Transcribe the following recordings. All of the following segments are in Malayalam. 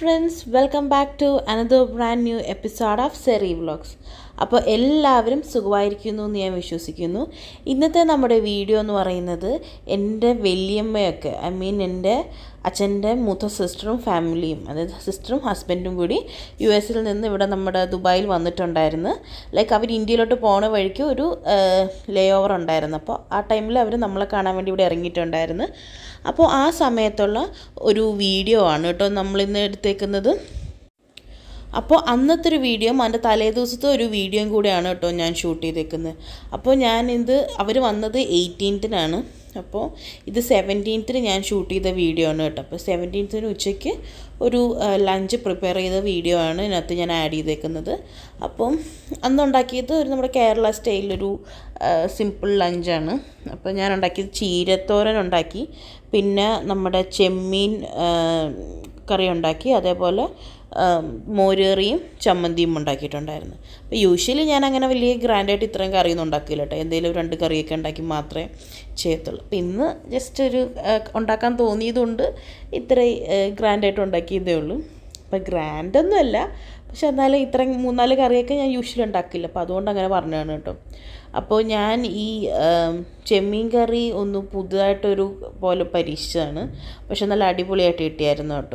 friends welcome back to another brand new episode of Seri vlogs അപ്പോൾ എല്ലാവരും സുഖമായിരിക്കുന്നു എന്ന് ഞാൻ വിശ്വസിക്കുന്നു ഇന്നത്തെ നമ്മുടെ വീഡിയോ എന്ന് പറയുന്നത് എൻ്റെ വലിയമ്മയൊക്കെ ഐ മീൻ എൻ്റെ അച്ഛൻ്റെ മൂത്ത സിസ്റ്ററും ഫാമിലിയും അതായത് സിസ്റ്ററും ഹസ്ബൻഡും കൂടി യു എസിൽ നിന്ന് ഇവിടെ നമ്മുടെ ദുബായിൽ വന്നിട്ടുണ്ടായിരുന്നു ലൈക്ക് അവർ ഇന്ത്യയിലോട്ട് പോണ വഴിക്ക് ഒരു ലേ ഓവർ ഉണ്ടായിരുന്നു അപ്പോൾ ആ ടൈമിൽ അവർ നമ്മളെ കാണാൻ വേണ്ടി ഇവിടെ ഇറങ്ങിയിട്ടുണ്ടായിരുന്നു അപ്പോൾ ആ സമയത്തുള്ള ഒരു വീഡിയോ ആണ് കേട്ടോ നമ്മളിന്ന് എടുത്തേക്കുന്നത് അപ്പോൾ അന്നത്തെ ഒരു വീഡിയോ അതിൻ്റെ തലേ ദിവസത്തെ ഒരു വീഡിയോയും കൂടെയാണ് കേട്ടോ ഞാൻ ഷൂട്ട് ചെയ്തേക്കുന്നത് അപ്പോൾ ഞാൻ ഇത് അവർ വന്നത് എയ്റ്റീൻത്തിനാണ് അപ്പോൾ ഇത് സെവൻറ്റീൻത്തിന് ഞാൻ ഷൂട്ട് ചെയ്ത വീഡിയോ ആണ് കേട്ടോ അപ്പോൾ സെവൻറ്റീൻത്തിന് ഉച്ചയ്ക്ക് ഒരു ലഞ്ച് പ്രിപ്പയർ ചെയ്ത വീഡിയോ ആണ് ഇതിനകത്ത് ഞാൻ ആഡ് ചെയ്തേക്കുന്നത് അപ്പം അന്നുണ്ടാക്കിയത് ഒരു നമ്മുടെ കേരള സ്റ്റൈലൊരു സിമ്പിൾ ലഞ്ചാണ് അപ്പോൾ ഞാൻ ഉണ്ടാക്കിയത് ചീരത്തോരൻ ഉണ്ടാക്കി പിന്നെ നമ്മുടെ ചെമ്മീൻ കറി ഉണ്ടാക്കി അതേപോലെ മോരേറിയും ചമ്മന്തിയും ഉണ്ടാക്കിയിട്ടുണ്ടായിരുന്നു അപ്പോൾ യൂഷ്വലി ഞാൻ അങ്ങനെ വലിയ ഗ്രാൻഡായിട്ട് ഇത്രയും കറിയൊന്നും ഉണ്ടാക്കില്ല കേട്ടോ എന്തെങ്കിലും രണ്ട് കറിയൊക്കെ ഉണ്ടാക്കി മാത്രമേ ചെയ്യത്തുള്ളൂ അപ്പോൾ ഇന്ന് ജസ്റ്റ് ഒരു ഉണ്ടാക്കാൻ തോന്നിയതുകൊണ്ട് ഇത്രയും ഗ്രാൻഡായിട്ട് ഉണ്ടാക്കിയതേ ഉള്ളൂ അപ്പോൾ ഗ്രാൻഡൊന്നുമല്ല പക്ഷെ എന്നാലും ഇത്രയും മൂന്നാല് കറിയൊക്കെ ഞാൻ യൂഷ്വലി ഉണ്ടാക്കില്ല അപ്പോൾ അതുകൊണ്ട് അങ്ങനെ പറഞ്ഞതാണ് കേട്ടോ അപ്പോൾ ഞാൻ ഈ ചെമ്മീൻ കറി ഒന്ന് പുതുതായിട്ടൊരു പോലെ പരീക്ഷിച്ചതാണ് പക്ഷെ നല്ല അടിപൊളിയായിട്ട് കിട്ടിയായിരുന്നു കേട്ടോ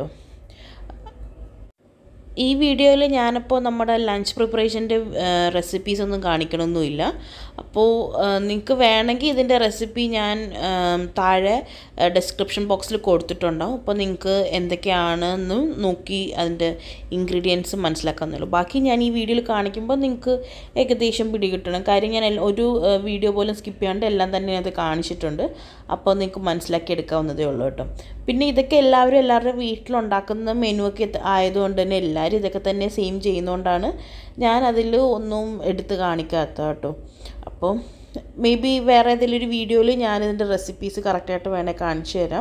ഈ വീഡിയോയിൽ ഞാനിപ്പോൾ നമ്മുടെ ലഞ്ച് പ്രിപ്പറേഷൻ്റെ റെസിപ്പീസ് ഒന്നും കാണിക്കണമൊന്നുമില്ല അപ്പോൾ നിങ്ങൾക്ക് വേണമെങ്കിൽ ഇതിൻ്റെ റെസിപ്പി ഞാൻ താഴെ ഡിസ്ക്രിപ്ഷൻ ബോക്സിൽ കൊടുത്തിട്ടുണ്ടാവും അപ്പോൾ നിങ്ങൾക്ക് എന്തൊക്കെയാണെന്ന് നോക്കി അതിൻ്റെ ഇൻഗ്രീഡിയൻസ് മനസ്സിലാക്കാമെന്നുള്ളൂ ബാക്കി ഞാൻ ഈ വീഡിയോയിൽ കാണിക്കുമ്പോൾ നിങ്ങൾക്ക് ഏകദേശം പിടികിട്ടണം കാര്യം ഞാൻ ഒരു വീഡിയോ പോലും സ്കിപ്പ് ചെയ്യാണ്ട് എല്ലാം തന്നെ അത് കാണിച്ചിട്ടുണ്ട് അപ്പോൾ നിങ്ങൾക്ക് മനസ്സിലാക്കി എടുക്കാവുന്നതേ ഉള്ളൂ കേട്ടോ പിന്നെ ഇതൊക്കെ എല്ലാവരും എല്ലാവരുടെ വീട്ടിലുണ്ടാക്കുന്ന മെനു ഒക്കെ ആയതുകൊണ്ട് തന്നെ എല്ലാവരും ഇതൊക്കെ തന്നെ സെയിം ചെയ്യുന്നതുകൊണ്ടാണ് ഞാൻ അതിൽ ഒന്നും എടുത്ത് കാണിക്കാത്ത കേട്ടോ അപ്പോൾ മേ ബി വേറെ ഏതെങ്കിലും ഒരു വീഡിയോയിൽ ഞാനിതിൻ്റെ റെസിപ്പീസ് കറക്റ്റായിട്ട് വേണേൽ കാണിച്ചു തരാം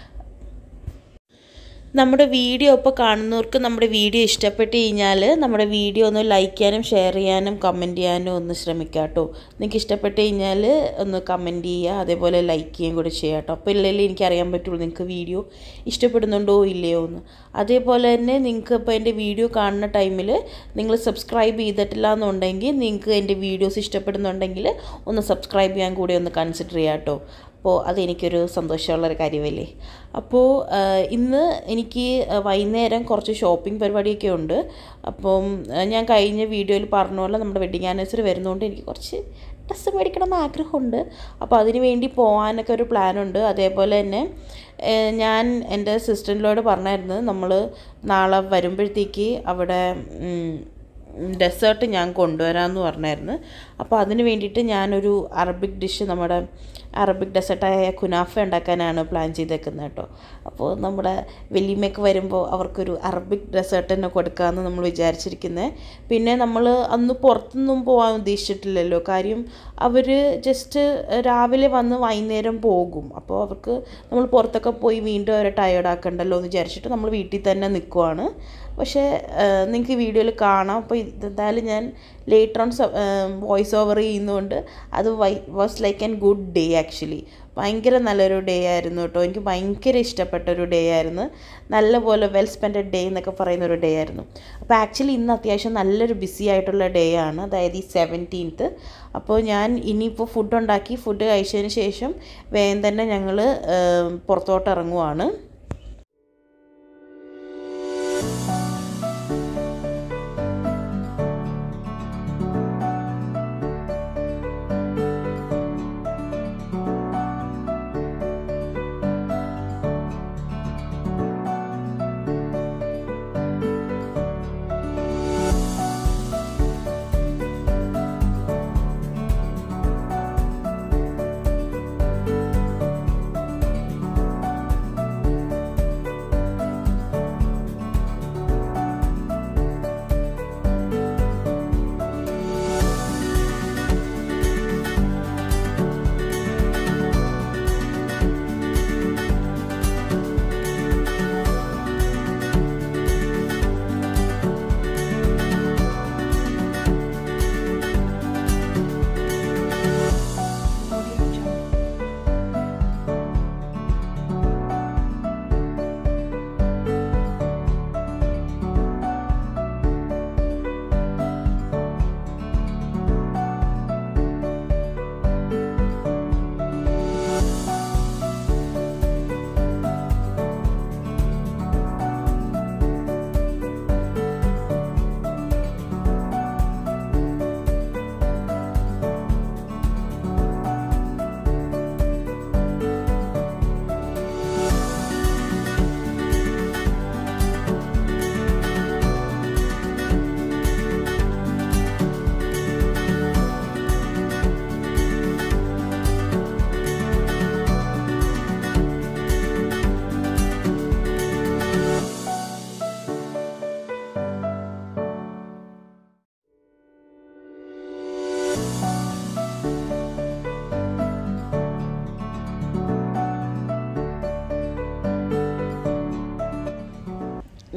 നമ്മുടെ വീഡിയോ ഇപ്പോൾ കാണുന്നവർക്ക് നമ്മുടെ വീഡിയോ ഇഷ്ടപ്പെട്ട് കഴിഞ്ഞാൽ നമ്മുടെ വീഡിയോ ഒന്ന് ലൈക്ക് ചെയ്യാനും ഷെയർ ചെയ്യാനും കമൻറ്റ് ചെയ്യാനും ഒന്ന് ശ്രമിക്കുക കേട്ടോ നിങ്ങൾക്ക് ഇഷ്ടപ്പെട്ട് കഴിഞ്ഞാൽ ഒന്ന് കമൻറ്റ് ചെയ്യുക അതേപോലെ ലൈക്ക് ചെയ്യുകയും കൂടെ ചെയ്യുക കേട്ടോ അപ്പോൾ ഇല്ലെങ്കിൽ എനിക്കറിയാൻ പറ്റുള്ളൂ നിങ്ങൾക്ക് വീഡിയോ ഇഷ്ടപ്പെടുന്നുണ്ടോ ഇല്ലയോ എന്ന് അതേപോലെ തന്നെ നിങ്ങൾക്ക് ഇപ്പോൾ എൻ്റെ വീഡിയോ കാണുന്ന ടൈമിൽ നിങ്ങൾ സബ്സ്ക്രൈബ് ചെയ്തിട്ടില്ല എന്നുണ്ടെങ്കിൽ നിങ്ങൾക്ക് എൻ്റെ വീഡിയോസ് ഇഷ്ടപ്പെടുന്നുണ്ടെങ്കിൽ ഒന്ന് സബ്സ്ക്രൈബ് ചെയ്യാൻ കൂടി ഒന്ന് കൺസിഡർ ചെയ്യാം കേട്ടോ അപ്പോൾ അതെനിക്കൊരു സന്തോഷമുള്ളൊരു കാര്യമല്ലേ അപ്പോൾ ഇന്ന് എനിക്ക് വൈകുന്നേരം കുറച്ച് ഷോപ്പിംഗ് പരിപാടിയൊക്കെ ഉണ്ട് അപ്പം ഞാൻ കഴിഞ്ഞ വീഡിയോയിൽ പറഞ്ഞ പോലെ നമ്മുടെ വെഡിങ് ആനിവേഴ്സറി വരുന്നതുകൊണ്ട് എനിക്ക് കുറച്ച് ഡ്രസ്സ് മേടിക്കണം എന്ന് ആഗ്രഹമുണ്ട് അപ്പോൾ അതിന് വേണ്ടി പോകാനൊക്കെ ഒരു പ്ലാനുണ്ട് അതേപോലെ തന്നെ ഞാൻ എൻ്റെ സിസ്റ്ററിനോട് പറഞ്ഞായിരുന്നു നമ്മൾ നാളെ വരുമ്പോഴത്തേക്ക് അവിടെ ഡെസേർട്ട് ഞാൻ കൊണ്ടുവരാമെന്ന് പറഞ്ഞായിരുന്നു അപ്പോൾ അതിന് വേണ്ടിയിട്ട് ഞാനൊരു അറബിക് ഡിഷ് നമ്മുടെ അറബിക് ഡെസേർട്ടായ കുനാഫ ഉണ്ടാക്കാനാണ് പ്ലാൻ ചെയ്തേക്കുന്നത് കേട്ടോ അപ്പോൾ നമ്മുടെ വലിയമ്മയൊക്കെ വരുമ്പോൾ അവർക്കൊരു അറബിക് ഡെസേർട്ട് തന്നെ കൊടുക്കാമെന്ന് നമ്മൾ വിചാരിച്ചിരിക്കുന്നത് പിന്നെ നമ്മൾ അന്ന് പുറത്തൊന്നും പോകാൻ ഉദ്ദേശിച്ചിട്ടില്ലല്ലോ കാര്യം അവർ ജസ്റ്റ് രാവിലെ വന്ന് വൈകുന്നേരം പോകും അപ്പോൾ അവർക്ക് നമ്മൾ പുറത്തൊക്കെ പോയി വീണ്ടും അവരെ ടയേർഡ് ആക്കണ്ടല്ലോ എന്ന് വിചാരിച്ചിട്ട് നമ്മൾ വീട്ടിൽ തന്നെ നിൽക്കുവാണ് പക്ഷേ നിങ്ങൾക്ക് ഈ വീഡിയോയിൽ കാണാം അപ്പോൾ എന്തായാലും ഞാൻ ലേറ്റർ ഓൺ വോയിസ് ഓവർ ചെയ്യുന്നതുകൊണ്ട് അത് why was like an good day actually ഭയങ്കര നല്ലൊരു ഡേ ആയിരുന്നു കേട്ടോ എനിക്ക് ഭയങ്കര ഇഷ്ടപ്പെട്ട ഒരു ഡേ ആയിരുന്നു നല്ലപോലെ വെൽ സ്പെൻഡ് ഡേ എന്നൊക്കെ പറയുന്ന ഒരു ഡേ ആയിരുന്നു അപ്പോൾ ആക്ച്വലി ഇന്ന് അത്യാവശ്യം നല്ലൊരു ബിസി ആയിട്ടുള്ള ഡേ ആണ് അതായത് ഈ സെവൻറ്റീൻത്ത് അപ്പോൾ ഞാൻ ഇനിയിപ്പോൾ ഫുഡ് ഉണ്ടാക്കി ഫുഡ് കഴിച്ചതിന് ശേഷം വേഗം തന്നെ ഞങ്ങൾ പുറത്തോട്ട് ഇറങ്ങുവാണ്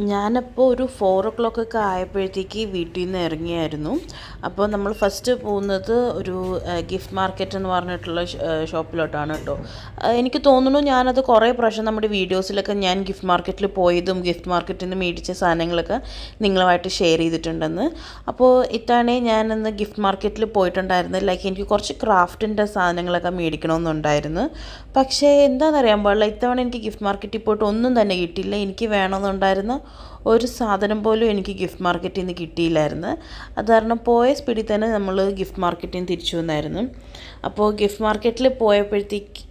ഞാനപ്പോൾ ഒരു ഫോർ ഓ ക്ലോക്ക് ഒക്കെ ആയപ്പോഴത്തേക്ക് വീട്ടിൽ നിന്ന് ഇറങ്ങിയായിരുന്നു അപ്പോൾ നമ്മൾ ഫസ്റ്റ് പോകുന്നത് ഒരു ഗിഫ്റ്റ് മാർക്കറ്റ് എന്ന് പറഞ്ഞിട്ടുള്ള ഷോപ്പിലോട്ടാണ് കേട്ടോ എനിക്ക് തോന്നുന്നു ഞാനത് കുറേ പ്രാവശ്യം നമ്മുടെ വീഡിയോസിലൊക്കെ ഞാൻ ഗിഫ്റ്റ് മാർക്കറ്റിൽ പോയതും ഗിഫ്റ്റ് മാർക്കറ്റിൽ നിന്ന് മേടിച്ച സാധനങ്ങളൊക്കെ നിങ്ങളുമായിട്ട് ഷെയർ ചെയ്തിട്ടുണ്ടെന്ന് അപ്പോൾ ഇത്താണേ ഞാനിന്ന് ഗിഫ്റ്റ് മാർക്കറ്റിൽ പോയിട്ടുണ്ടായിരുന്നു ലൈക്ക് എനിക്ക് കുറച്ച് ക്രാഫ്റ്റിൻ്റെ സാധനങ്ങളൊക്കെ മേടിക്കണമെന്നുണ്ടായിരുന്നു പക്ഷേ എന്താണെന്നറിയാൻ പാടില്ല ഇത്തവണ എനിക്ക് ഗിഫ്റ്റ് മാർക്കറ്റിൽ പോയിട്ട് ഒന്നും തന്നെ കിട്ടിയില്ല എനിക്ക് വേണമെന്നുണ്ടായിരുന്ന ഒരു സാധനം പോലും എനിക്ക് ഗിഫ്റ്റ് മാർക്കറ്റിൽ നിന്ന് കിട്ടിയില്ലായിരുന്നു അത് കാരണം പോയ സ്പീഡിൽ തന്നെ നമ്മൾ ഗിഫ്റ്റ് മാർക്കറ്റിൽ നിന്ന് തിരിച്ചു വന്നായിരുന്നു അപ്പോൾ ഗിഫ്റ്റ് മാർക്കറ്റിൽ പോയപ്പോഴത്തേക്ക്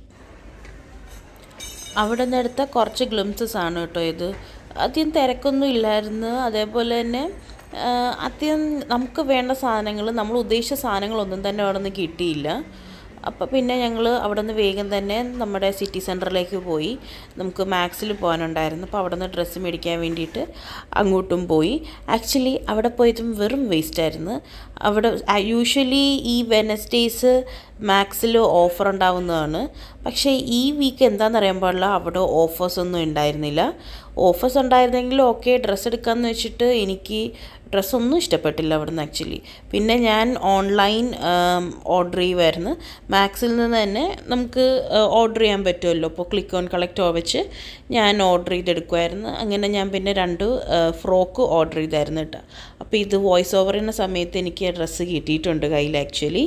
അവിടെ നിന്ന് എടുത്ത കുറച്ച് ഗ്ലിംസസ് ആണ് കേട്ടോ ഇത് അധികം തിരക്കൊന്നും ഇല്ലായിരുന്നു അതേപോലെ തന്നെ അധികം നമുക്ക് വേണ്ട സാധനങ്ങൾ നമ്മൾ ഉദ്ദേശിച്ച സാധനങ്ങളൊന്നും തന്നെ അവിടെ നിന്ന് കിട്ടിയില്ല അപ്പോൾ പിന്നെ ഞങ്ങൾ അവിടെ നിന്ന് വേഗം തന്നെ നമ്മുടെ സിറ്റി സെൻറ്ററിലേക്ക് പോയി നമുക്ക് മാക്സിൽ പോകാനുണ്ടായിരുന്നു അപ്പോൾ അവിടെ നിന്ന് ഡ്രസ്സ് മേടിക്കാൻ വേണ്ടിയിട്ട് അങ്ങോട്ടും പോയി ആക്ച്വലി അവിടെ പോയതും വെറും വേസ്റ്റായിരുന്നു അവിടെ യൂഷ്വലി ഈ വെനസ്ഡേയ്സ് മാക്സിൽ ഓഫർ ഉണ്ടാവുന്നതാണ് പക്ഷേ ഈ വീക്ക് എന്താണെന്ന് അറിയാൻ പാടില്ല അവിടെ ഓഫേഴ്സ് ഒന്നും ഉണ്ടായിരുന്നില്ല ഓഫേഴ്സ് ഉണ്ടായിരുന്നെങ്കിൽ ഓക്കെ ഡ്രസ്സ് എടുക്കാമെന്ന് വെച്ചിട്ട് എനിക്ക് ഡ്രസ്സൊന്നും ഇഷ്ടപ്പെട്ടില്ല അവിടെ നിന്ന് ആക്ച്വലി പിന്നെ ഞാൻ ഓൺലൈൻ ഓർഡർ ചെയ്യുമായിരുന്നു മാക്സിൽ നിന്ന് തന്നെ നമുക്ക് ഓർഡർ ചെയ്യാൻ പറ്റുമല്ലോ അപ്പോൾ ക്ലിക്ക് ഓൺ കളക്റ്റ് വെച്ച് ഞാൻ ഓർഡർ ചെയ്തെടുക്കുമായിരുന്നു അങ്ങനെ ഞാൻ പിന്നെ രണ്ട് ഫ്രോക്ക് ഓർഡർ ചെയ്തായിരുന്നു കേട്ടോ അപ്പോൾ ഇത് വോയിസ് ഓവർ ചെയ്യുന്ന സമയത്ത് എനിക്ക് ഡ്രസ്സ് കിട്ടിയിട്ടുണ്ട് കയ്യിൽ ആക്ച്വലി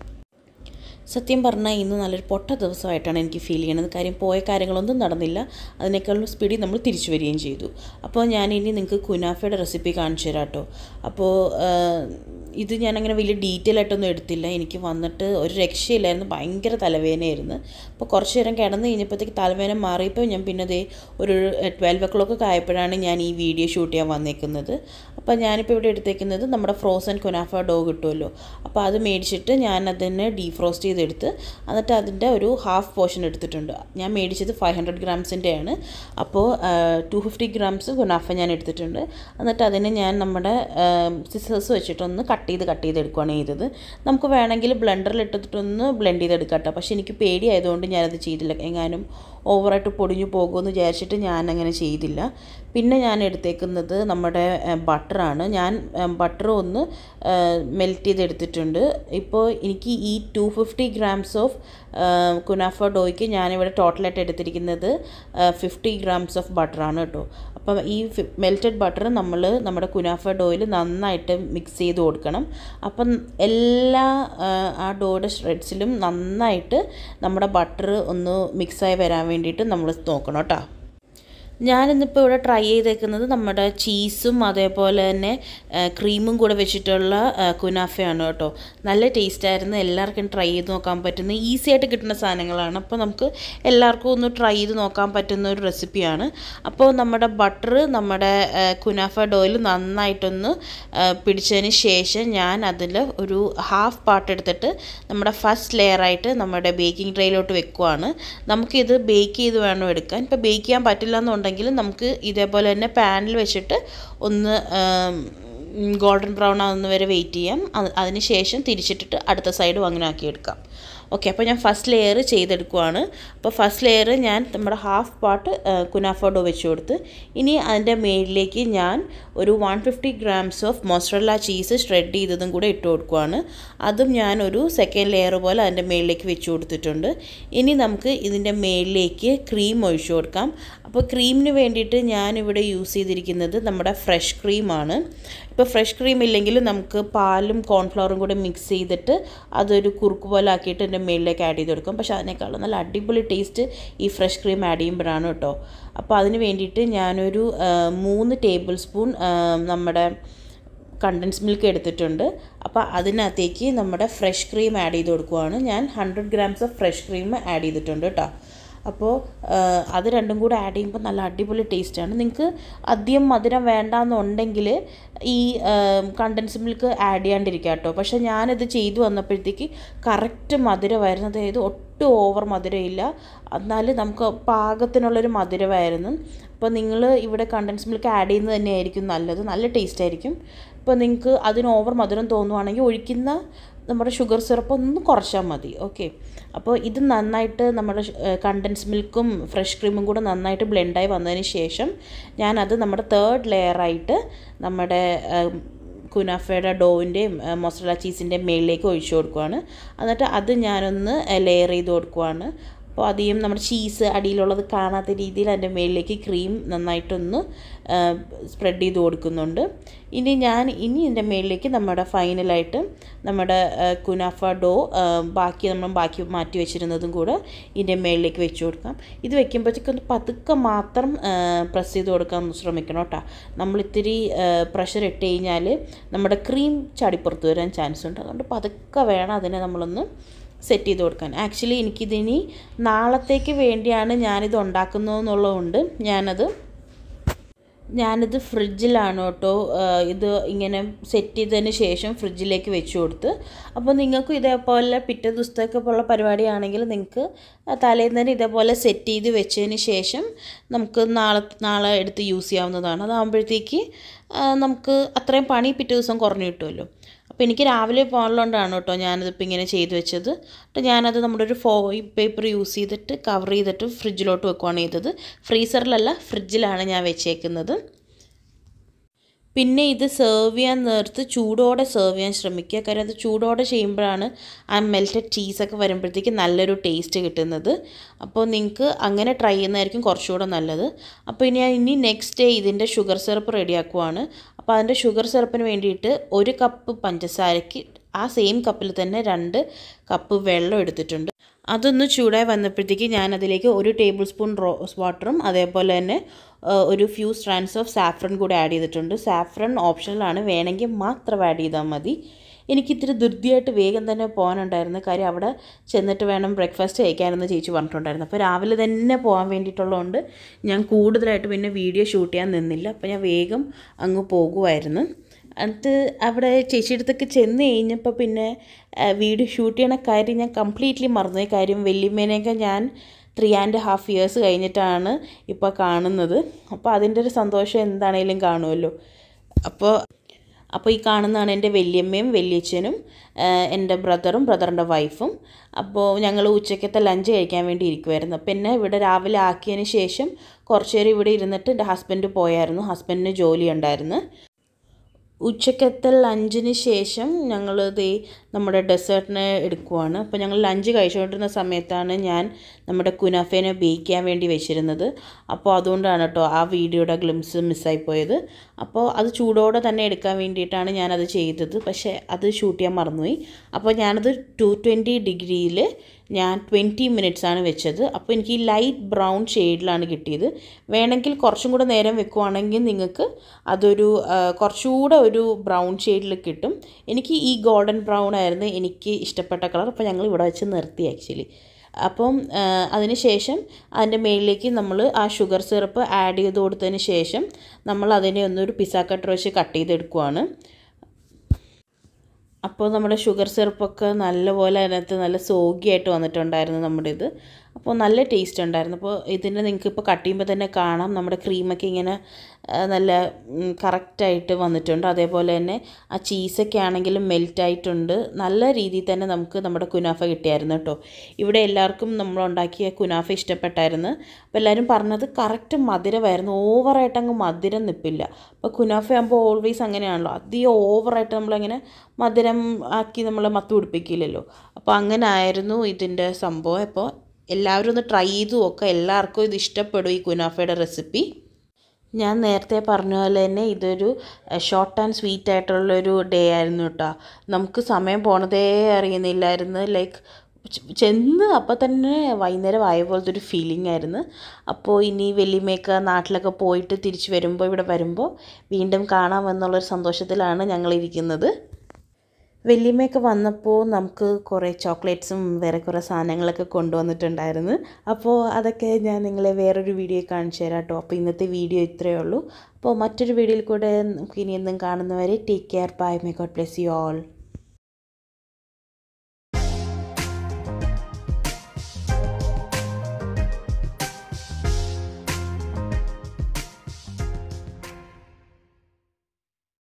സത്യം പറഞ്ഞാൽ ഇന്ന് നല്ലൊരു പൊട്ട ദിവസമായിട്ടാണ് എനിക്ക് ഫീൽ ചെയ്യുന്നത് കാര്യം പോയ കാര്യങ്ങളൊന്നും നടന്നില്ല അതിനേക്കാളും സ്പീഡിൽ നമ്മൾ തിരിച്ചു വരികയും ചെയ്തു അപ്പോൾ ഞാൻ ഇനി നിങ്ങൾക്ക് കുനാഫയുടെ റെസിപ്പി കാണിച്ചു തരാം കേട്ടോ അപ്പോൾ ഇത് ഞാനങ്ങനെ വലിയ ഡീറ്റെയിൽ ആയിട്ടൊന്നും എടുത്തില്ല എനിക്ക് വന്നിട്ട് ഒരു രക്ഷയില്ലായിരുന്നു ഭയങ്കര തലവേദനയായിരുന്നു അപ്പോൾ കുറച്ച് നേരം കിടന്ന് കഴിഞ്ഞപ്പോഴത്തേക്ക് തലവേദന മാറിയപ്പോൾ ഞാൻ പിന്നെ അതേ ഒരു ട്വൽവ് ഒ ക്ലോക്ക് ആയപ്പോഴാണ് ഞാൻ ഈ വീഡിയോ ഷൂട്ട് ചെയ്യാൻ വന്നേക്കുന്നത് അപ്പോൾ ഞാനിപ്പോൾ ഇവിടെ എടുത്തേക്കുന്നത് നമ്മുടെ ഫ്രോസൺ കുനാഫ ഡോ കിട്ടുമല്ലോ അപ്പോൾ അത് മേടിച്ചിട്ട് ഞാൻ അതിനെ ഡീഫ്രോസ്റ്റ് ചെയ്തെടുത്ത് എന്നിട്ട് അതിൻ്റെ ഒരു ഹാഫ് പോർഷൻ എടുത്തിട്ടുണ്ട് ഞാൻ മേടിച്ചത് ഫൈവ് ഹൺഡ്രഡ് ഗ്രാംസിൻ്റെയാണ് അപ്പോൾ ടു ഫിഫ്റ്റി ഗ്രാംസ് കുനാഫ ഞാൻ എടുത്തിട്ടുണ്ട് എന്നിട്ട് അതിനെ ഞാൻ നമ്മുടെ സിസേഴ്സ് വെച്ചിട്ടൊന്ന് കട്ട് ചെയ്ത് കട്ട് ചെയ്ത് എടുക്കുകയാണ് ചെയ്തത് നമുക്ക് വേണമെങ്കിൽ ബ്ലെൻഡറിൽ ഇട്ടിട്ടൊന്ന് ബ്ലെൻഡ് ചെയ്തെടുക്കാം കേട്ടോ പക്ഷേ എനിക്ക് പേടിയായതുകൊണ്ട് ഞാനത് ചെയ്തില്ല എങ്ങാനും ഓവറായിട്ട് പൊടിഞ്ഞു പോകുമെന്ന് വിചാരിച്ചിട്ട് ഞാൻ അങ്ങനെ ചെയ്തില്ല പിന്നെ ഞാൻ എടുത്തേക്കുന്നത് നമ്മുടെ ബട്ടറാണ് ഞാൻ ബട്ടർ ഒന്ന് മെൽറ്റ് ചെയ്തെടുത്തിട്ടുണ്ട് ഇപ്പോൾ എനിക്ക് ഈ two fifty grams of kunafa ഡോയ്ക്ക് ഞാനിവിടെ ടോട്ടലായിട്ട് എടുത്തിരിക്കുന്നത് ഫിഫ്റ്റി ഗ്രാംസ് ഓഫ് ബട്ടറാണ് കേട്ടോ അപ്പം ഈ മെൽറ്റഡ് ബട്ടർ നമ്മൾ നമ്മുടെ കുനാഫ ഡോയിൽ നന്നായിട്ട് മിക്സ് ചെയ്ത് കൊടുക്കണം അപ്പം എല്ലാ ആ ഡോയുടെ ഷ്രെഡ്സിലും നന്നായിട്ട് നമ്മുടെ ബട്ടർ ഒന്ന് മിക്സായി വരാൻ വേണ്ടിയിട്ട് നമ്മൾ നോക്കണം കേട്ടോ ഞാനിന്നിപ്പോൾ ഇവിടെ ട്രൈ ചെയ്തേക്കുന്നത് നമ്മുടെ ചീസും അതേപോലെ തന്നെ ക്രീമും കൂടെ വെച്ചിട്ടുള്ള കുനാഫയാണ് കേട്ടോ നല്ല ടേസ്റ്റായിരുന്നു എല്ലാവർക്കും ട്രൈ ചെയ്ത് നോക്കാൻ പറ്റുന്ന ഈസി ആയിട്ട് കിട്ടുന്ന സാധനങ്ങളാണ് അപ്പോൾ നമുക്ക് എല്ലാവർക്കും ഒന്ന് ട്രൈ ചെയ്ത് നോക്കാൻ പറ്റുന്ന ഒരു റെസിപ്പിയാണ് അപ്പോൾ നമ്മുടെ ബട്ടർ നമ്മുടെ കുനാഫ ഡോയിൽ നന്നായിട്ടൊന്ന് പിടിച്ചതിന് ശേഷം ഞാൻ അതിൽ ഒരു ഹാഫ് പാർട്ട് എടുത്തിട്ട് നമ്മുടെ ഫസ്റ്റ് ലെയറായിട്ട് നമ്മുടെ ബേക്കിംഗ് ട്രേയിലോട്ട് വെക്കുവാണ് നമുക്കിത് ബേക്ക് ചെയ്ത് വേണം എടുക്കാൻ ഇപ്പോൾ ബേക്ക് ചെയ്യാൻ പറ്റില്ല എന്നുണ്ടെങ്കിൽ ഉണ്ടെങ്കിൽ നമുക്ക് ഇതേപോലെ തന്നെ പാനിൽ വെച്ചിട്ട് ഒന്ന് ഗോൾഡൻ ബ്രൗൺ ആവുന്ന വരെ വെയിറ്റ് ചെയ്യാം അതിന് ശേഷം തിരിച്ചിട്ടിട്ട് അടുത്ത സൈഡും അങ്ങനെ ആക്കിയെടുക്കാം ഓക്കെ അപ്പോൾ ഞാൻ ഫസ്റ്റ് ലെയർ ചെയ്തെടുക്കുവാണ് അപ്പോൾ ഫസ്റ്റ് ലെയർ ഞാൻ നമ്മുടെ ഹാഫ് പാർട്ട് കുനാഫോഡോ വെച്ച് കൊടുത്ത് ഇനി അതിൻ്റെ മേളിലേക്ക് ഞാൻ ഒരു one fifty grams of mozzarella cheese shred ചെയ്തതും കൂടെ ഇട്ട് കൊടുക്കുവാണ് അതും ഞാൻ ഒരു സെക്കൻഡ് ലെയർ പോലെ അതിൻ്റെ മേളിലേക്ക് വെച്ച് കൊടുത്തിട്ടുണ്ട് ഇനി നമുക്ക് ഇതിൻ്റെ മേളിലേക്ക് ക്രീം ഒഴിച്ചു കൊടുക്കാം അപ്പോൾ ക്രീമിന് വേണ്ടിയിട്ട് ഞാനിവിടെ യൂസ് ചെയ്തിരിക്കുന്നത് നമ്മുടെ ഫ്രഷ് ക്രീമാണ് ഇപ്പോൾ ഫ്രഷ് ക്രീം ഇല്ലെങ്കിൽ നമുക്ക് പാലും കോൺഫ്ലവറും കൂടെ മിക്സ് ചെയ്തിട്ട് അതൊരു കുറുക്ക് പോലെ ആക്കിയിട്ട് എൻ്റെ മേളിലേക്ക് ആഡ് ചെയ്ത് കൊടുക്കും പക്ഷേ അതിനേക്കാളും നല്ല അടിപൊളി ടേസ്റ്റ് ഈ ഫ്രഷ് ക്രീം ആഡ് ചെയ്യുമ്പോഴാണ് കേട്ടോ അപ്പോൾ അതിന് വേണ്ടിയിട്ട് ഞാനൊരു മൂന്ന് ടേബിൾ സ്പൂൺ നമ്മുടെ കണ്ടൻസ് മിൽക്ക് എടുത്തിട്ടുണ്ട് അപ്പോൾ അതിനകത്തേക്ക് നമ്മുടെ ഫ്രഷ് ക്രീം ആഡ് ചെയ്ത് കൊടുക്കുവാണ് ഞാൻ hundred grams of fresh cream add ചെയ്തിട്ടുണ്ട് കേട്ടോ അപ്പോൾ അത് രണ്ടും കൂടെ ആഡ് ചെയ്യുമ്പോൾ നല്ല അടിപൊളി ടേസ്റ്റാണ് നിങ്ങൾക്ക് അധികം മധുരം വേണ്ടാന്നുണ്ടെങ്കിൽ ഈ കണ്ടൻസ് മിൽക്ക് ആഡ് ചെയ്യാണ്ടിരിക്കുക കേട്ടോ പക്ഷേ ഞാനിത് ചെയ്തു വന്നപ്പോഴത്തേക്ക് കറക്റ്റ് മധുരമായിരുന്നു അതായത് ഒട്ടും ഓവർ മധുരമില്ല എന്നാലും നമുക്ക് പാകത്തിനുള്ളൊരു മധുരമായിരുന്നു അപ്പോൾ നിങ്ങൾ ഇവിടെ കണ്ടൻസ് മിൽക്ക് ആഡ് ചെയ്യുന്നത് തന്നെയായിരിക്കും നല്ലത് നല്ല ടേസ്റ്റ് ആയിരിക്കും ഇപ്പോൾ നിങ്ങൾക്ക് അതിന് ഓവർ മധുരം തോന്നുവാണെങ്കിൽ ഒഴിക്കുന്ന നമ്മുടെ ഷുഗർ സിറപ്പ് ഒന്ന് കുറച്ചാൽ മതി ഓക്കെ അപ്പോൾ ഇത് നന്നായിട്ട് നമ്മുടെ കണ്ടൻസ് മിൽക്കും ഫ്രഷ് ക്രീമും കൂടെ നന്നായിട്ട് ബ്ലെൻഡായി വന്നതിന് ശേഷം ഞാനത് നമ്മുടെ തേർഡ് ലെയറായിട്ട് നമ്മുടെ കുനാഫയുടെ ഡോവിൻ്റെയും മൊസറല ചീസിൻ്റെയും മേളിലേക്ക് ഒഴിച്ചു കൊടുക്കുവാണ് എന്നിട്ട് അത് ഞാനൊന്ന് ലെയർ ചെയ്ത് കൊടുക്കുവാണ് അപ്പോൾ അധികം നമ്മുടെ ചീസ് അടിയിലുള്ളത് കാണാത്ത രീതിയിൽ അതിൻ്റെ മേളിലേക്ക് ക്രീം നന്നായിട്ടൊന്ന് സ്പ്രെഡ് ചെയ്ത് കൊടുക്കുന്നുണ്ട് ഇനി ഞാൻ ഇനി ഇതിൻ്റെ മേളിലേക്ക് നമ്മുടെ ഫൈനലായിട്ട് നമ്മുടെ കുനാഫ ഡോ ബാക്കി നമ്മൾ ബാക്കി മാറ്റി വെച്ചിരുന്നതും കൂടെ ഇതിൻ്റെ മേളിലേക്ക് വെച്ച് കൊടുക്കാം ഇത് വെക്കുമ്പോഴത്തേക്കും ഒന്ന് പതുക്കെ മാത്രം പ്രസ് ചെയ്ത് കൊടുക്കാൻ ശ്രമിക്കണം കേട്ടോ നമ്മൾ ഇത്തിരി പ്രഷർ ഇട്ട് കഴിഞ്ഞാൽ നമ്മുടെ ക്രീം ചാടിപ്പുറത്ത് വരാൻ ചാൻസ് ഉണ്ട് അതുകൊണ്ട് പതുക്കെ വേണം അതിനെ നമ്മളൊന്ന് സെറ്റ് ചെയ്ത് കൊടുക്കാൻ ആക്ച്വലി എനിക്കിതിനി നാളത്തേക്ക് വേണ്ടിയാണ് ഞാനിത് ഉണ്ടാക്കുന്നതെന്നുള്ളതുകൊണ്ട് ഞാനത് ഞാനിത് ഫ്രിഡ്ജിലാണ് കേട്ടോ ഇത് ഇങ്ങനെ സെറ്റ് ചെയ്തതിന് ശേഷം ഫ്രിഡ്ജിലേക്ക് വെച്ച് കൊടുത്ത് അപ്പോൾ നിങ്ങൾക്കും ഇതേപോലെ പിറ്റേ ദിവസത്തേക്ക് ഉള്ള പരിപാടിയാണെങ്കിൽ നിങ്ങൾക്ക് തലേന്ന് തന്നെ ഇതേപോലെ സെറ്റ് ചെയ്ത് വെച്ചതിന് ശേഷം നമുക്ക് നാളെ നാളെ എടുത്ത് യൂസ് ചെയ്യാവുന്നതാണ് അതാകുമ്പോഴത്തേക്ക് നമുക്ക് അത്രയും പണി പിറ്റേ ദിവസം കുറഞ്ഞു കിട്ടുമല്ലോ അപ്പോൾ എനിക്ക് രാവിലെ പോകാനുള്ളതുകൊണ്ടാണ് കേട്ടോ ഞാനിതിപ്പോൾ ഇങ്ങനെ ചെയ്ത് വെച്ചത് എന്നിട്ട് ഞാനത് നമ്മുടെ ഒരു ഫോയിൽ പേപ്പർ യൂസ് ചെയ്തിട്ട് കവർ ചെയ്തിട്ട് ഫ്രിഡ്ജിലോട്ട് വെക്കുകയാണ് ചെയ്തത് ഫ്രീസറിലല്ല ഫ്രിഡ്ജിലാണ് ഞാൻ വെച്ചേക്കുന്നത് പിന്നെ ഇത് സെർവ് ചെയ്യാൻ നേരത്ത് ചൂടോടെ സെർവ് ചെയ്യാൻ ശ്രമിക്കുക കാര്യം അത് ചൂടോടെ ചെയ്യുമ്പോഴാണ് ആ മെൽറ്റഡ് ചീസൊക്കെ വരുമ്പോഴത്തേക്ക് നല്ലൊരു ടേസ്റ്റ് കിട്ടുന്നത് അപ്പോൾ നിങ്ങൾക്ക് അങ്ങനെ ട്രൈ ചെയ്യുന്നതായിരിക്കും കുറച്ചുകൂടെ നല്ലത് അപ്പോൾ ഇനി ഞാൻ ഇനി നെക്സ്റ്റ് ഡേ ഇതിൻ്റെ ഷുഗർ സിറപ്പ് റെഡിയാക്കുവാണ് അപ്പോൾ അതിൻ്റെ ഷുഗർ സിറപ്പിന് വേണ്ടിയിട്ട് ഒരു കപ്പ് പഞ്ചസാരയ്ക്ക് ആ സെയിം കപ്പിൽ തന്നെ രണ്ട് കപ്പ് വെള്ളം എടുത്തിട്ടുണ്ട് അതൊന്ന് ചൂടായി വന്നപ്പോഴത്തേക്ക് ഞാൻ അതിലേക്ക് ഒരു ടേബിൾ സ്പൂൺ റോസ് വാട്ടറും അതേപോലെ തന്നെ ഒരു ഫ്യൂ സ്ട്രാൻഡ്സ് ഓഫ് സാഫ്രൺ കൂടെ ആഡ് ചെയ്തിട്ടുണ്ട് സാഫ്രൺ ഓപ്ഷണലാണ് വേണമെങ്കിൽ മാത്രം ആഡ് ചെയ്താൽ മതി എനിക്ക് ഇത്തിരി ധൃതിയായിട്ട് വേഗം തന്നെ പോകാനുണ്ടായിരുന്നു കാര്യം അവിടെ ചെന്നിട്ട് വേണം ബ്രേക്ക്ഫാസ്റ്റ് കഴിക്കാനെന്ന് ചേച്ചി പറഞ്ഞിട്ടുണ്ടായിരുന്നു അപ്പോൾ രാവിലെ തന്നെ പോകാൻ വേണ്ടിയിട്ടുള്ളതുകൊണ്ട് ഞാൻ കൂടുതലായിട്ട് പിന്നെ വീഡിയോ ഷൂട്ട് ചെയ്യാൻ നിന്നില്ല അപ്പോൾ ഞാൻ വേഗം അങ്ങ് പോകുമായിരുന്നു എന്നിട്ട് അവിടെ ചേച്ചിയുടെ അടുത്തൊക്കെ ചെന്ന് കഴിഞ്ഞപ്പോൾ പിന്നെ വീഡിയോ ഷൂട്ട് ചെയ്യണ കാര്യം ഞാൻ കംപ്ലീറ്റ്ലി മറന്നുപോയി കാര്യം വല്യമ്മേനെയൊക്കെ ഞാൻ ത്രീ ആൻഡ് ഹാഫ് ഇയേഴ്സ് കഴിഞ്ഞിട്ടാണ് ഇപ്പോൾ കാണുന്നത് അപ്പോൾ അതിൻ്റെ ഒരു സന്തോഷം എന്താണേലും കാണുമല്ലോ അപ്പോൾ അപ്പോൾ ഈ കാണുന്നതാണ് എൻ്റെ വല്യമ്മയും വല്യച്ഛനും എൻ്റെ ബ്രദറും ബ്രദറിൻ്റെ വൈഫും അപ്പോൾ ഞങ്ങൾ ഉച്ചക്കത്തെ ലഞ്ച് കഴിക്കാൻ വേണ്ടി ഇരിക്കുമായിരുന്നു അപ്പോൾ എന്നെ ഇവിടെ രാവിലെ ആക്കിയതിന് ശേഷം കുറച്ച് നേരം ഇവിടെ ഇരുന്നിട്ട് എൻ്റെ ഹസ്ബൻഡ് പോയായിരുന്നു ഹസ്ബൻഡിന് ജോലി ഉണ്ടായിരുന്നു ഉച്ചക്കത്തെ ലഞ്ചിന് ശേഷം ഞങ്ങൾ ദേ നമ്മുടെ ഡെസേർട്ടിന് എടുക്കുവാണ് അപ്പോൾ ഞങ്ങൾ ലഞ്ച് കഴിച്ചുകൊണ്ടിരുന്ന സമയത്താണ് ഞാൻ നമ്മുടെ കുനാഫേനെ ബേക്ക് ചെയ്യാൻ വേണ്ടി വെച്ചിരുന്നത് അപ്പോൾ അതുകൊണ്ടാണ് കേട്ടോ ആ വീഡിയോയുടെ ഗ്ലിംസ് മിസ്സായി പോയത് അപ്പോൾ അത് ചൂടോടെ തന്നെ എടുക്കാൻ വേണ്ടിയിട്ടാണ് ഞാനത് ചെയ്തത് പക്ഷേ അത് ഷൂട്ട് ചെയ്യാൻ മറന്നുപോയി അപ്പോൾ ഞാനത് ടു ട്വൻറ്റി ഡിഗ്രിയിൽ ഞാൻ ട്വൻറ്റി മിനിറ്റ്സ് ആണ് വെച്ചത് അപ്പോൾ എനിക്ക് ഈ ലൈറ്റ് ബ്രൗൺ ഷെയ്ഡിലാണ് കിട്ടിയത് വേണമെങ്കിൽ കുറച്ചും കൂടെ നേരം വെക്കുവാണെങ്കിൽ നിങ്ങൾക്ക് അതൊരു കുറച്ചുകൂടെ ഒരു ബ്രൗൺ ഷെയ്ഡിൽ കിട്ടും എനിക്ക് ഈ ഗോൾഡൻ ബ്രൗൺ ആയിരുന്നു എനിക്ക് ഇഷ്ടപ്പെട്ട കളർ അപ്പോൾ ഞങ്ങൾ ഇവിടെ വെച്ച് നിർത്തി ആക്ച്വലി അപ്പം അതിന് ശേഷം അതിൻ്റെ മേളിലേക്ക് നമ്മൾ ആ ഷുഗർ സിറപ്പ് ആഡ് ചെയ്ത് കൊടുത്തതിന് ശേഷം നമ്മൾ അതിനെ ഒന്നൊരു പിസ്സ കട്ടർ വെച്ച് കട്ട് ചെയ്തെടുക്കുവാണ് അപ്പോൾ നമ്മുടെ ഷുഗർ സിറപ്പൊക്കെ നല്ലപോലെ അതിനകത്ത് നല്ല സോഗിയായിട്ട് വന്നിട്ടുണ്ടായിരുന്നു നമ്മുടെ ഇത് അപ്പോൾ നല്ല ടേസ്റ്റ് ഉണ്ടായിരുന്നു അപ്പോൾ ഇതിൻ്റെ നിങ്ങൾക്ക് ഇപ്പോൾ കട്ട് ചെയ്യുമ്പോൾ തന്നെ കാണാം നമ്മുടെ ക്രീമൊക്കെ ഇങ്ങനെ നല്ല കറക്റ്റായിട്ട് വന്നിട്ടുണ്ട് അതേപോലെ തന്നെ ആ ചീസൊക്കെ ആണെങ്കിലും മെൽറ്റ് ആയിട്ടുണ്ട് നല്ല രീതിയിൽ തന്നെ നമുക്ക് നമ്മുടെ കുനാഫ കിട്ടിയായിരുന്നു കേട്ടോ ഇവിടെ എല്ലാവർക്കും നമ്മൾ ഉണ്ടാക്കിയ കുനാഫ ഇഷ്ടപ്പെട്ടായിരുന്നു അപ്പോൾ എല്ലാവരും പറഞ്ഞത് കറക്റ്റ് മധുരമായിരുന്നു ഓവറായിട്ട് അങ്ങ് മധുരം നിൽപ്പില്ല അപ്പോൾ കുനാഫ ആകുമ്പോൾ ഓൾവേസ് അങ്ങനെയാണല്ലോ അധികം ഓവറായിട്ട് നമ്മളങ്ങനെ മധുരം ആക്കി നമ്മൾ മത്ത് പിടിപ്പിക്കില്ലല്ലോ അപ്പോൾ അങ്ങനെ ആയിരുന്നു ഇതിൻ്റെ സംഭവം അപ്പോൾ എല്ലാവരും ഒന്ന് ട്രൈ ചെയ്ത് നോക്കുക എല്ലാവർക്കും ഇത് ഇഷ്ടപ്പെടും ഈ കുനാഫയുടെ റെസിപ്പി ഞാൻ നേരത്തെ പറഞ്ഞ പോലെ തന്നെ ഇതൊരു ഷോർട്ട് ആൻഡ് സ്വീറ്റ് ആയിട്ടുള്ളൊരു ഡേ ആയിരുന്നു കേട്ടോ നമുക്ക് സമയം പോണതേ അറിയുന്നില്ലായിരുന്നു ലൈക്ക് ചെന്ന് അപ്പോൾ തന്നെ വൈകുന്നേരം ആയ പോലത്തെ ഒരു ഫീലിംഗ് ആയിരുന്നു അപ്പോൾ ഇനി വലിയമ്മയൊക്കെ നാട്ടിലൊക്കെ പോയിട്ട് തിരിച്ച് വരുമ്പോൾ ഇവിടെ വരുമ്പോൾ വീണ്ടും കാണാമെന്നുള്ളൊരു സന്തോഷത്തിലാണ് ഞങ്ങളിരിക്കുന്നത് വല്യമ്മയൊക്കെ വന്നപ്പോൾ നമുക്ക് കുറേ ചോക്ലേറ്റ്സും വേറെ കുറേ സാധനങ്ങളൊക്കെ കൊണ്ടുവന്നിട്ടുണ്ടായിരുന്നു അപ്പോൾ അതൊക്കെ ഞാൻ നിങ്ങളെ വേറൊരു വീഡിയോ കാണിച്ചു തരാം കേട്ടോ അപ്പോൾ ഇന്നത്തെ വീഡിയോ ഇത്രയേ ഉള്ളൂ അപ്പോൾ മറ്റൊരു വീഡിയോയിൽ കൂടെ നമുക്ക് ഇനി എന്നും കാണുന്നവരെ take care bye may God bless you all